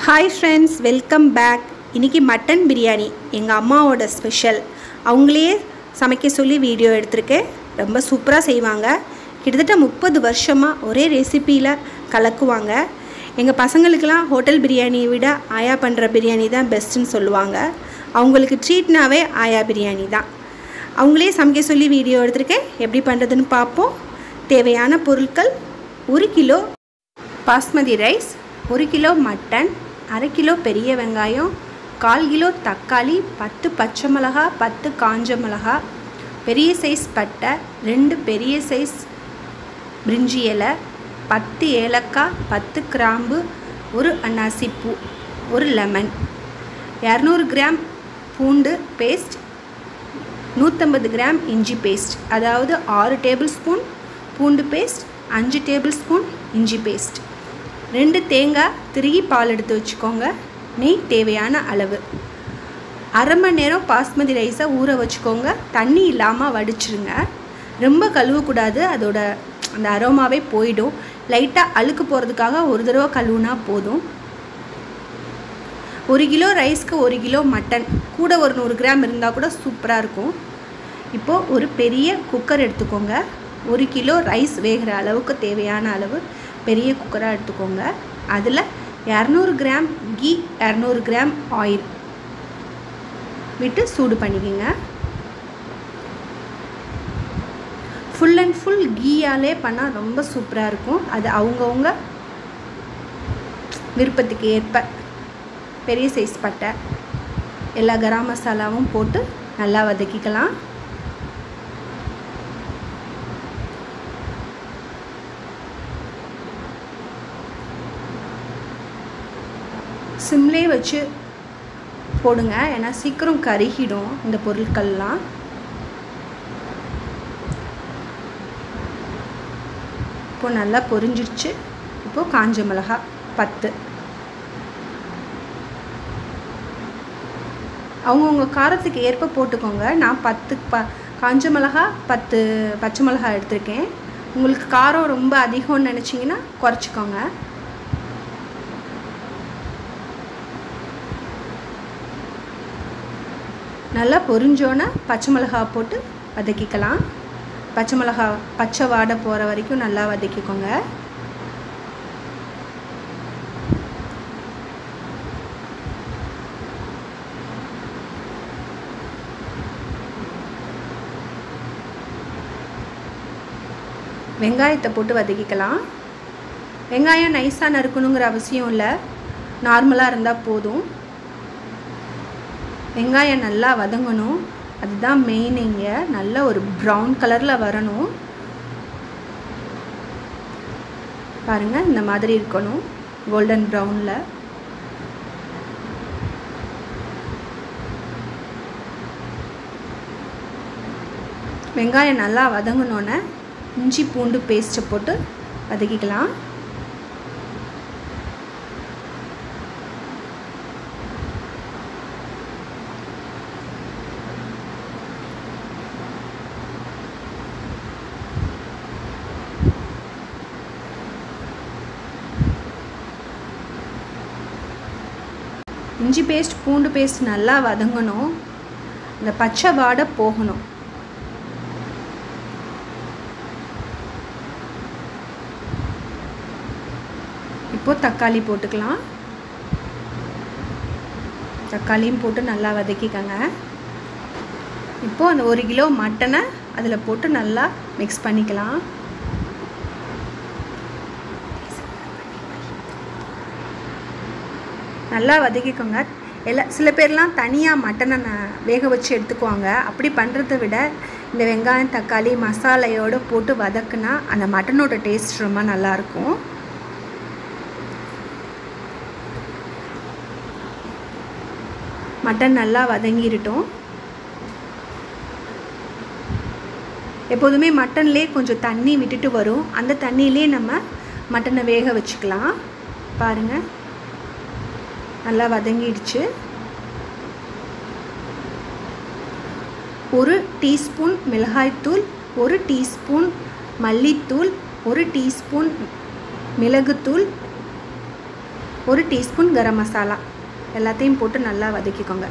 hi friends welcome back இன்றைக்கி mutton biryani எங்கள் அம்மாவோட ஸ்பெஷல் அவங்களே சமைக்க சொல்லி வீடியோ எடுத்திருக்கேன் ரொம்ப சூப்பராக செய்வாங்க கிட்டத்தட்ட முப்பது வருஷமாக ஒரே ரெசிப்பியில் கலக்குவாங்க எங்கள் பசங்களுக்கெல்லாம் ஹோட்டல் பிரியாணியை விட ஆயா பண்ணுற பிரியாணி தான் பெஸ்ட்டுன்னு சொல்லுவாங்க அவங்களுக்கு ட்ரீட்னாவே ஆயா பிரியாணி தான் அவங்களே சமைக்க சொல்லி வீடியோ எடுத்திருக்கேன் எப்படி பண்ணுறதுன்னு பார்ப்போம் தேவையான பொருட்கள் ஒரு கிலோ பாஸ்மதி ரைஸ் ஒரு கிலோ மட்டன் அரை கிலோ பெரிய வெங்காயம் கால் கிலோ தக்காளி பத்து பச்சை மிளகா பத்து காஞ்ச மிளகா பெரிய சைஸ் பட்டை ரெண்டு பெரிய சைஸ் பிரிஞ்சி இலை பத்து ஏலக்காய் பத்து கிராம்பு ஒரு அன்னாசி பூ ஒரு லெமன் இரநூறு கிராம் பூண்டு பேஸ்ட் நூற்றம்பது கிராம் இஞ்சி பேஸ்ட் அதாவது ஆறு டேபிள் ஸ்பூன் பூண்டு பேஸ்ட் அஞ்சு டேபிள் ஸ்பூன் இஞ்சி பேஸ்ட் ரெண்டு தேங்காய் திருகி பால் எடுத்து வச்சுக்கோங்க நெய் தேவையான அளவு அரை மணி நேரம் பாஸ்மதி ரைஸை ஊற வச்சுக்கோங்க தண்ணி இல்லாமல் வடிச்சிருங்க ரொம்ப கழுவக்கூடாது அதோட அந்த அரோமாவே போயிடும் லைட்டாக அழுக்கு போகிறதுக்காக ஒரு தடவை கழுவுனா போதும் ஒரு கிலோ ரைஸ்க்கு ஒரு கிலோ மட்டன் கூட ஒரு நூறு கிராம் இருந்தால் கூட சூப்பராக இருக்கும் இப்போது ஒரு பெரிய குக்கர் எடுத்துக்கோங்க ஒரு கிலோ ரைஸ் வேகிற அளவுக்கு தேவையான அளவு பெரிய குக்கராக எடுத்துக்கோங்க அதில் இரநூறு கிராம் கீ இரநூறு கிராம் ஆயில் விட்டு சூடு பண்ணிக்கோங்க ஃபுல் அண்ட் ஃபுல் கீயாலே பண்ணால் ரொம்ப சூப்பராக இருக்கும் அது அவங்கவுங்க விருப்பத்துக்கு ஏற்ப பெரிய சைஸ் பட்டை எல்லா கரம் மசாலாவும் போட்டு நல்லா வதக்கிக்கலாம் சிம்லே வச்சு போடுங்க ஏன்னா சீக்கிரம் கருகிடும் இந்த பொருட்கள்லாம் இப்போ நல்லா பொரிஞ்சிருச்சு இப்போது காஞ்ச மிளகா பத்து அவங்கவுங்க காரத்துக்கு ஏற்ப போட்டுக்கோங்க நான் பத்து ப காஞ்ச மிளகா பத்து பச்சை மிளகா எடுத்திருக்கேன் உங்களுக்கு காரம் ரொம்ப அதிகம்னு நினச்சிங்கன்னா குறைச்சிக்கோங்க நல்லா பொரிஞ்சோன்னே பச்சை மிளகா போட்டு வதக்கிக்கலாம் பச்சை மிளகா பச்சை வாடை போகிற வரைக்கும் நல்லா வதக்கிக்கோங்க வெங்காயத்தை போட்டு வதக்கிக்கலாம் வெங்காயம் நைஸாக நறுக்கணுங்கிற அவசியம் இல்லை நார்மலாக இருந்தால் போதும் வெங்காயம் நல்லா வதங்கணும் அதுதான் மெயின் இங்கே நல்ல ஒரு ப்ரௌன் கலரில் வரணும் பாருங்கள் இந்த மாதிரி இருக்கணும் கோல்டன் ப்ரௌனில் வெங்காயம் நல்லா வதங்கினோன்னே இஞ்சி பூண்டு பேஸ்ட்டை போட்டு வதக்கிக்கலாம் இஞ்சி பேஸ்ட் பூண்டு பேஸ்ட் நல்லா வதங்கணும் இந்த பச்சை வாடை போகணும் இப்போது தக்காளி போட்டுக்கலாம் தக்காளியும் போட்டு நல்லா வதக்கிக்கங்க இப்போது அந்த ஒரு கிலோ மட்டனை அதில் போட்டு நல்லா மிக்ஸ் பண்ணிக்கலாம் நல்லா வதக்கிக்கோங்க எல்லா சில பேர்லாம் தனியாக மட்டனை வேக வச்சு எடுத்துக்குவாங்க அப்படி பண்ணுறத விட இந்த வெங்காயம் தக்காளி மசாலையோடு போட்டு வதக்குனா அந்த மட்டனோட டேஸ்ட் ரொம்ப நல்லாயிருக்கும் மட்டன் நல்லா வதங்கிருட்டும் எப்போதுமே மட்டன்லேயே கொஞ்சம் தண்ணி விட்டுட்டு வரும் அந்த தண்ணியிலே நம்ம மட்டனை வேக வச்சுக்கலாம் பாருங்கள் நல்லா வதங்கிடுச்சு ஒரு டீஸ்பூன் மிளகாய்த்தூள் ஒரு டீஸ்பூன் மல்லித்தூள் ஒரு டீஸ்பூன் மிளகுத்தூள் ஒரு டீஸ்பூன் கரம் மசாலா எல்லாத்தையும் போட்டு நல்லா வதக்கிக்கோங்க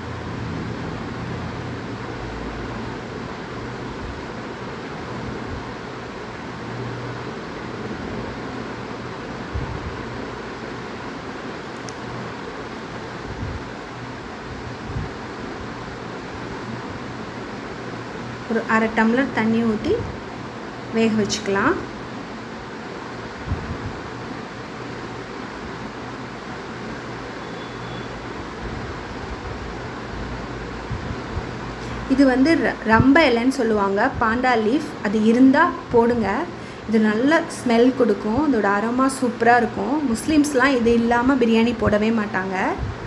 ஒரு அரை டம்ளர் தண்ணி ஊற்றி வேக வச்சுக்கலாம் இது வந்து ர- ரம்ப இலைன்னு சொல்லுவாங்க பாண்டா லீஃப் அது இருந்தால் போடுங்க இது நல்ல ஸ்மெல் கொடுக்கும் இதோட அரோமா சூப்பராக இருக்கும் முஸ்லீம்ஸ்லாம் இது இல்லாமல் பிரியாணி போடவே மாட்டாங்க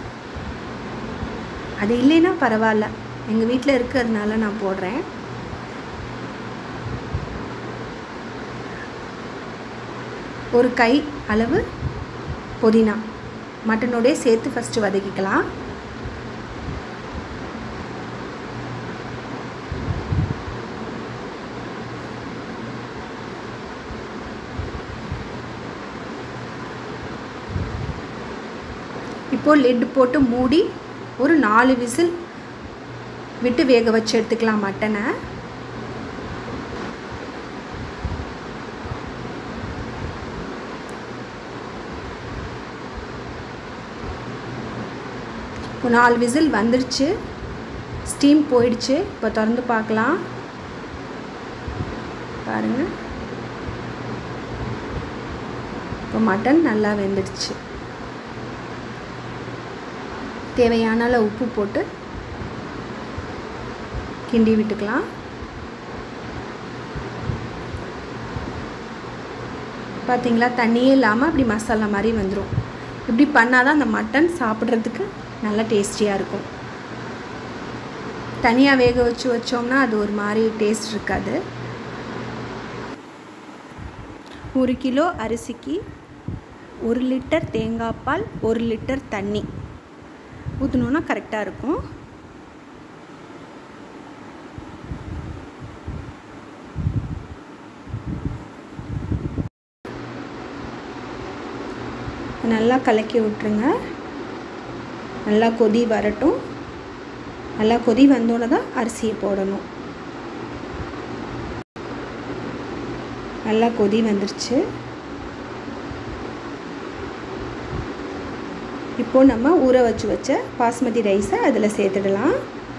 அது இல்லைன்னா பரவாயில்ல எங்கள் வீட்டில் இருக்கிறதுனால நான் போடுறேன் ஒரு கை அளவு புதினா மட்டனோடய சேர்த்து ஃபஸ்ட்டு வதக்கிக்கலாம் இப்போது லிட் போட்டு மூடி ஒரு நாலு விசில் விட்டு வேக வச்சு எடுத்துக்கலாம் மட்டனை இப்போ நாலு விசில் வந்துடுச்சு ஸ்டீம் போயிடுச்சு இப்போ திறந்து பார்க்கலாம் பாருங்கள் இப்போ மட்டன் நல்லா வெந்துடுச்சு தேவையான அளவு உப்பு போட்டு கிண்டி விட்டுக்கலாம் பார்த்தீங்களா தண்ணியே இல்லாமல் அப்படி மசாலா மாதிரி வந்துடும் இப்படி பண்ணால் தான் அந்த மட்டன் சாப்பிட்றதுக்கு நல்லா டேஸ்டியாக இருக்கும் தனியாக வேக வச்சு வச்சோம்னா அது ஒரு மாதிரி டேஸ்ட் இருக்காது ஒரு கிலோ அரிசிக்கு ஒரு லிட்டர் தேங்காய் பால் ஒரு லிட்டர் தண்ணி ஊற்றணுன்னா கரெக்டாக இருக்கும் நல்லா கலக்கி விட்ருங்க நல்லா கொதி வரட்டும் நல்லா கொதி வந்தோடனே தான் அரிசியை போடணும் நல்லா கொதி வந்துருச்சு இப்போ நம்ம ஊற வச்சு வச்ச பாஸ்மதி ரைஸை அதில் சேர்த்துடலாம்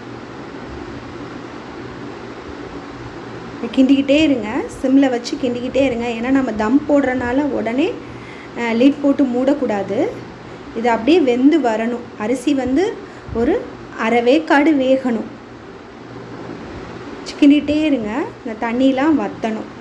கிண்டிக்கிட்டே இருங்க சிம்மில் வச்சு கிண்டிக்கிட்டே இருங்க ஏன்னா நம்ம தம் போடுறனால உடனே லீட் போட்டு மூடக்கூடாது இது அப்படியே வெந்து வரணும் அரிசி வந்து ஒரு அரை வேக்காடு வேகணும் கிண்டிகிட்டே இருங்க இந்த தண்ணிலாம் வற்றணும்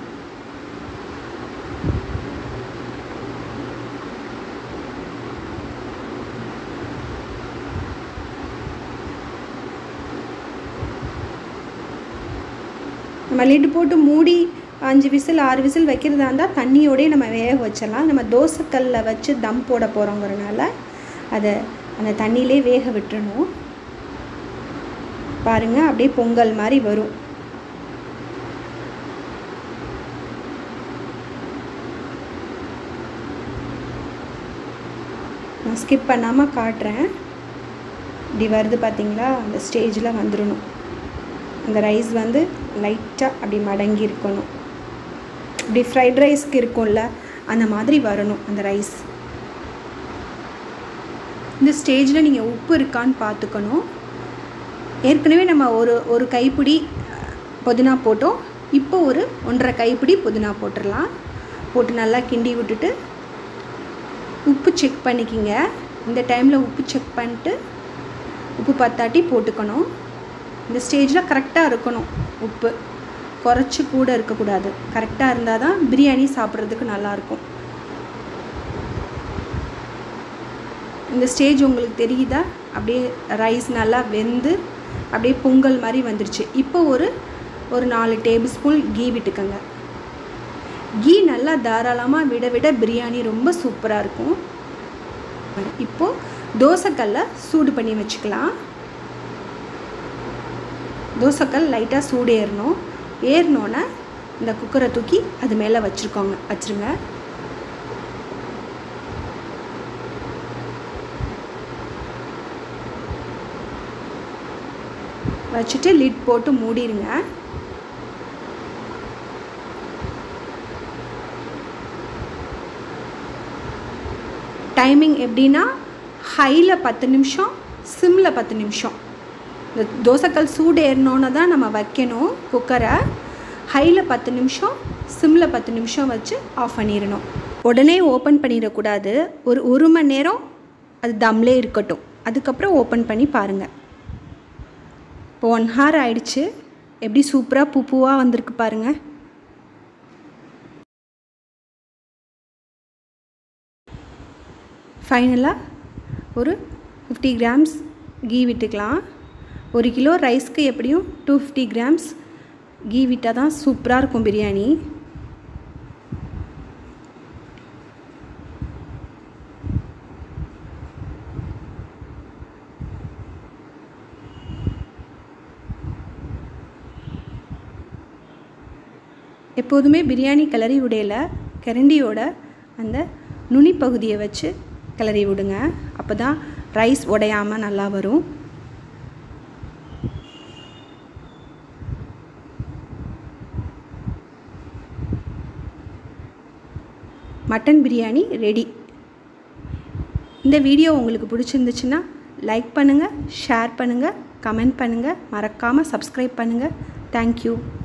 நம்ம லிட்டு போட்டு மூடி அஞ்சு விசில் ஆறு விசில் வைக்கிறதா இருந்தால் தண்ணியோடய நம்ம வேக வச்சிடலாம் நம்ம தோசைக்கல்லில் வச்சு தம் போட போகிறோங்கிறனால அதை அந்த தண்ணியிலே வேக விட்டுறணும் பாருங்கள் அப்படியே பொங்கல் மாதிரி வரும் நான் ஸ்கிப் பண்ணாமல் காட்டுறேன் இப்படி வருது பார்த்தீங்களா அந்த ஸ்டேஜில் வந்துடணும் அந்த ரைஸ் வந்து லைட்டாக அப்படி மடங்கி இருக்கணும் இப்படி ஃப்ரைட் ரைஸ்க்கு இருக்கும்ல அந்த மாதிரி வரணும் அந்த ரைஸ் இந்த ஸ்டேஜில் நீங்கள் உப்பு இருக்கான்னு பார்த்துக்கணும் ஏற்கனவே நம்ம ஒரு ஒரு கைப்பிடி புதினா போட்டோம் இப்போ ஒரு ஒன்றரை கைப்பிடி புதினா போட்டுடலாம் போட்டு நல்லா கிண்டி விட்டுட்டு உப்பு செக் பண்ணிக்கிங்க இந்த டைமில் உப்பு செக் பண்ணிட்டு உப்பு பத்தாட்டி போட்டுக்கணும் இந்த ஸ்டேஜில் கரெக்டாக இருக்கணும் உப்பு குறைச்சி கூட இருக்கக்கூடாது கரெக்டாக இருந்தால் தான் பிரியாணி சாப்பிட்றதுக்கு நல்லாயிருக்கும் இந்த ஸ்டேஜ் உங்களுக்கு தெரியுதா அப்படியே ரைஸ் நல்லா வெந்து அப்படியே பொங்கல் மாதிரி வந்துடுச்சு இப்போ ஒரு ஒரு நாலு டேபிள் ஸ்பூன் கீ விட்டுக்கோங்க கீ நல்லா தாராளமாக விட விட பிரியாணி ரொம்ப சூப்பராக இருக்கும் இப்போது தோசைக்கல்லை சூடு பண்ணி வச்சுக்கலாம் தோசைக்கல் லைட்டாக சூடு ஏறணும் ஏறினோன்னே இந்த குக்கரை தூக்கி அது மேலே வச்சுருக்கோங்க வச்சுருங்க வச்சுட்டு லிட் போட்டு மூடிடுங்க டைமிங் எப்படின்னா ஹையில் பத்து நிமிஷம் சிம்மில் பத்து நிமிஷம் இந்த தோசைக்கல் சூடு ஏறினோன்னு தான் நம்ம வைக்கணும் குக்கரை ஹையில் பத்து நிமிஷம் சிம்மில் பத்து நிமிஷம் வச்சு ஆஃப் பண்ணிடணும் உடனே ஓப்பன் பண்ணிடக்கூடாது ஒரு ஒரு மணி நேரம் அது தம்லே இருக்கட்டும் அதுக்கப்புறம் ஓப்பன் பண்ணி பாருங்கள் இப்போ ஒன் ஹவர் ஆயிடுச்சு எப்படி சூப்பராக பூ பூவாக வந்திருக்கு பாருங்கள் ஃபைனலாக ஒரு ஃபிஃப்டி கிராம்ஸ் கீ விட்டுக்கலாம் ஒரு கிலோ ரைஸ்க்கு எப்படியும் டூ ஃபிஃப்டி கிராம்ஸ் கீ விட்டால் தான் சூப்பராக இருக்கும் பிரியாணி எப்போதுமே பிரியாணி கிளறி விடையில கரண்டியோட அந்த நுனி பகுதியை வச்சு கிளறி விடுங்க அப்போ தான் ரைஸ் உடையாமல் நல்லா வரும் மட்டன் பிரியாணி ரெடி இந்த வீடியோ உங்களுக்கு பிடிச்சிருந்துச்சுன்னா லைக் பண்ணுங்கள் ஷேர் பண்ணுங்கள் கமெண்ட் பண்ணுங்கள் மறக்காமல் சப்ஸ்கிரைப் பண்ணுங்கள் தேங்க்யூ